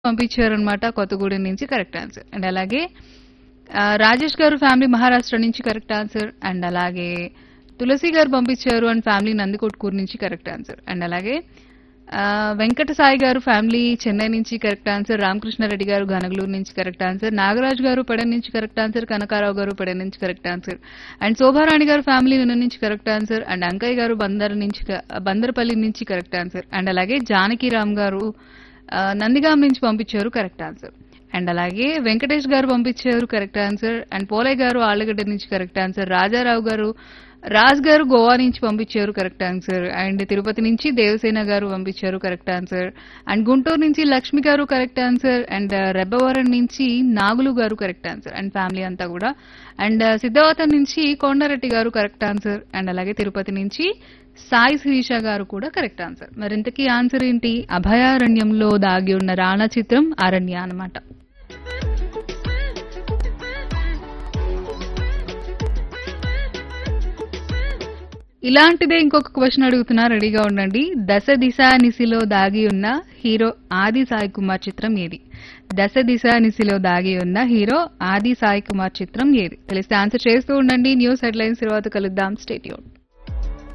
పంపించారనమాట కొత్తగూడెం నుంచి correct answer and అలాగే ఆ, రాజేష్ గారు ఫ్యామిలీ మహారాష్ట్ర నుంచి కరెక్ట్ ఆన్సర్ అండ్ అలాగే తులసి గారు పంపించారు అండ్ ఫ్యామిలీ నందికొట్కూరు నుంచి కరెక్ట్ ఆన్సర్ అండ్ అలాగే ఆ, వెంకట సాయి గారు ఫ్యామిలీ చెన్నై నుంచి కరెక్ట్ ఆన్సర్ రామకృష్ణారెడ్డి గారు ఘనగలూరు నుంచి కరెక్ట్ ఆన్సర్ నాగరాజ్ గారు పెడన్ నుంచి కరెక్ట్ ఆన్సర్ కనకారావు గారు పెడన్ నుంచి కరెక్ట్ ఆన్సర్ అండ్ శోభారాణి గారు ఫ్యామిలీ విన నుంచి కరెక్ట్ ఆన్సర్ అండ్ అంకయ్య గారు బందర్ నుంచి క- బందరపల్లి నుంచి కరెక్ట్ ఆన్సర్ అండ్ అలాగే జానకిరామ్ గారు ఆ, నందిగాం నుంచి పంపించారు కరెక్ట్ ఆన్సర్ అండ్ అలాగే వెంకటేష్ గారు పంపించారు కరెక్ట్ ఆన్సర్ అండ్ పోలే గారు ఆళ్ళగడ్డ నుంచి కరెక్ట్ ఆన్సర్ రాజారావు గారు రాజ్ గారు గోవా నుంచి పంపించారు కరెక్ట్ ఆన్సర్ అండ్ తిరుపతి నుంచి దేవసేన గారు పంపించారు కరెక్ట్ ఆన్సర్ అండ్ గుంటూరు నుంచి లక్ష్మి గారు కరెక్ట్ ఆన్సర్ అండ్ రెబ్బవరం నుంచి నాగులు గారు కరెక్ట్ ఆన్సర్ అండ్ ఫ్యామిలీ అంతా కూడా అండ్ సిద్ధవతం నుంచి కొండారెడ్డి గారు కరెక్ట్ ఆన్సర్ అండ్ అలాగే తిరుపతి నుంచి సాయి శిరీష గారు కూడా కరెక్ట్ ఆన్సర్ మరి ఇంతకీ ఆన్సర్ ఏంటి అభయారణ్యంలో దాగి ఉన్న రాణా చిత్రం అరణ్య అన్నమాట ఇలాంటిదే ఇంకొక క్వశ్చన్ అడుగుతున్నా రెడీగా ఉండండి దశ దిశ నిశిలో దాగి ఉన్న హీరో ఆది సాయి కుమార్ చిత్రం ఏది దశ దిశ నిశిలో దాగి ఉన్న హీరో ఆది సాయి కుమార్ చిత్రం ఏది తెలిస్తే ఆన్సర్ చేస్తూ ఉండండి న్యూస్ హెడ్లైన్స్ తర్వాత కలుద్దాం స్టేట్యూన్